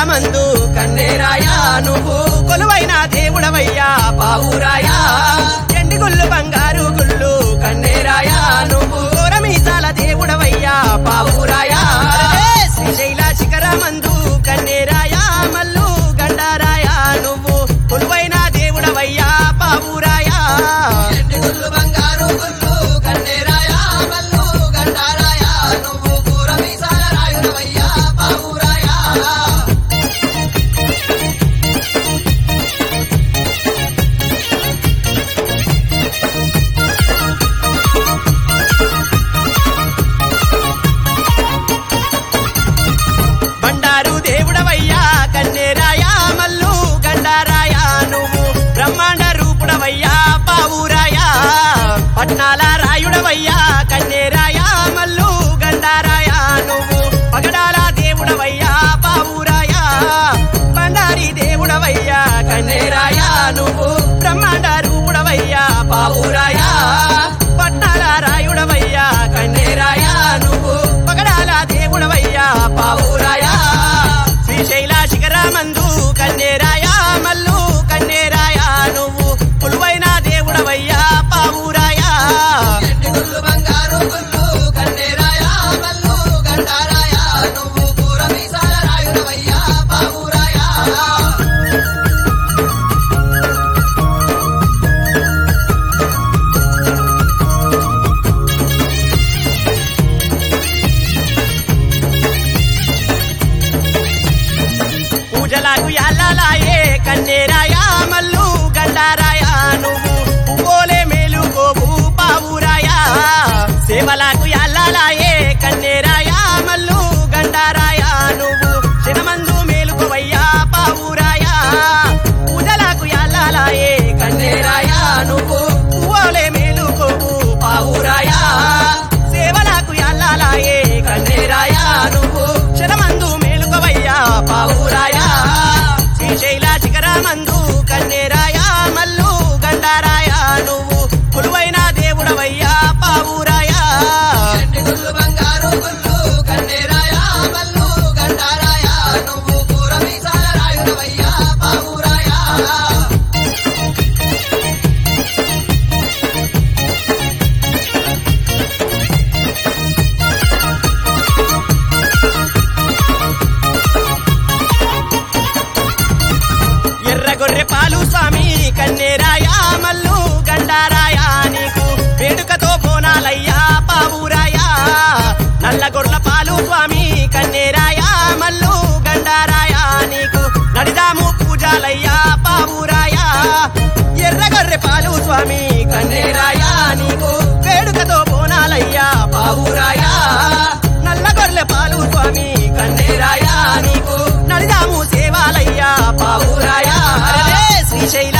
శిఖరమందు కన్నేరాయా నువ్వు కొలువైన దేవుడవయ్యా పావురాయా ఎండి గుళ్ళు బంగారు గుళ్ళు కన్నేరాయా నువ్వు కోరమీసాల దేవుడవయ్యా పావురాయా శ్రీశైల శిఖరమందు కన్నేరాయా మల్లు గండారాయా నువ్వు కొలువైన దేవుడవయ్యా పావురాయా ఎండి గుళ్ళు బంగారు గుళ్ళు కన్నేరాయా మల్లు గండారాయా నువ్వు కూర మీసాల రాయుడవయ్యా పావురాయా బండారు దేవుడవయ్యా కన్నేరాయా మల్లు గండారాయా నువ్వు బ్రహ్మాండ రూపుడవయ్యా పావురాయా పట్నాల రాయుడవయ్యా కన్నేరాయా మల్లు గండారాయా నువ్వు పగడాల దేవుడవయ్యా పావురాయా బండారి దేవుడవయ్యా కన్నేరాయా నువ్వు బ్రహ్మాండ రూపుడవయ్యా పావురాయా పట్నాల రాయుడవయ్యా కన్నేరాయా నువ్వు పగడాల దేవుడవయ్యా పావురాయా శ్రీశైల శిఖరమందు కన్నేరాయా మల్లు కన్నేరాయా నువ్వు పులువైన దేవుడవయ్యా పావురాయా ఎండి గుళ్ళు బంగారు గుళ్ళు కన్నేరాయా మల్లు గండారాయా నువ్వు కూర మీసాల రాయుడవయ్యా పావురాయా పూజలకు ఎల్లలాయే కన్నేరాయా మల్లు గండారాయా నువ్వు పువ్వులే మేలుకోవు పావురాయా సేవలకు ఎల్లలాయే కన్నేరాయా మల్లు గండారాయా నువ్వు చినమందు మేలుకోవయ్యా పావురాయా పూజలకు ఎల్లలాయే కన్నేరాయా నువ్వు పువ్వులే మేలుకోవు పావురాయా సేవలకు ఎల్లలాయే కన్నేరాయా నువ్వు శరమందు మేలుకోవయ్యా పావురాయా శ్రీశైల శిఖరమందు కన్నేరాయా మల్లు గండారాయా నువ్వు కొలువైన దేవుడవయ్యా పావురాయా ఎండి గుళ్ళు బంగారు గుళ్ళు కన్నేరాయా మల్లు గండారాయా నువ్వు కూర మీసాల రాయుడవయ్యా పావురాయా ఎర్ర గొర్రె పాలు స్వామి కన్నేరాయా మల్లు గండారాయా నీకు వేడుకతో బోనాలయ్యా పావురాయా నల్ల గొర్రెల పాలు స్వామి కన్నేరాయా మల్లు గండారాయా నీకు నడిదాము పూజాలయ్యా పావురాయా ఎర్ర గొర్రె పాలు స్వామి కన్నేరాయా నీకు వేడుకతో బోనాలయ్యా పావురాయా నల్ల గొర్రె పాలు స్వామి కన్నేరాయా నీకు నడిదాము సేవాలయ్యా పావురాయా అరే శ్రీశైల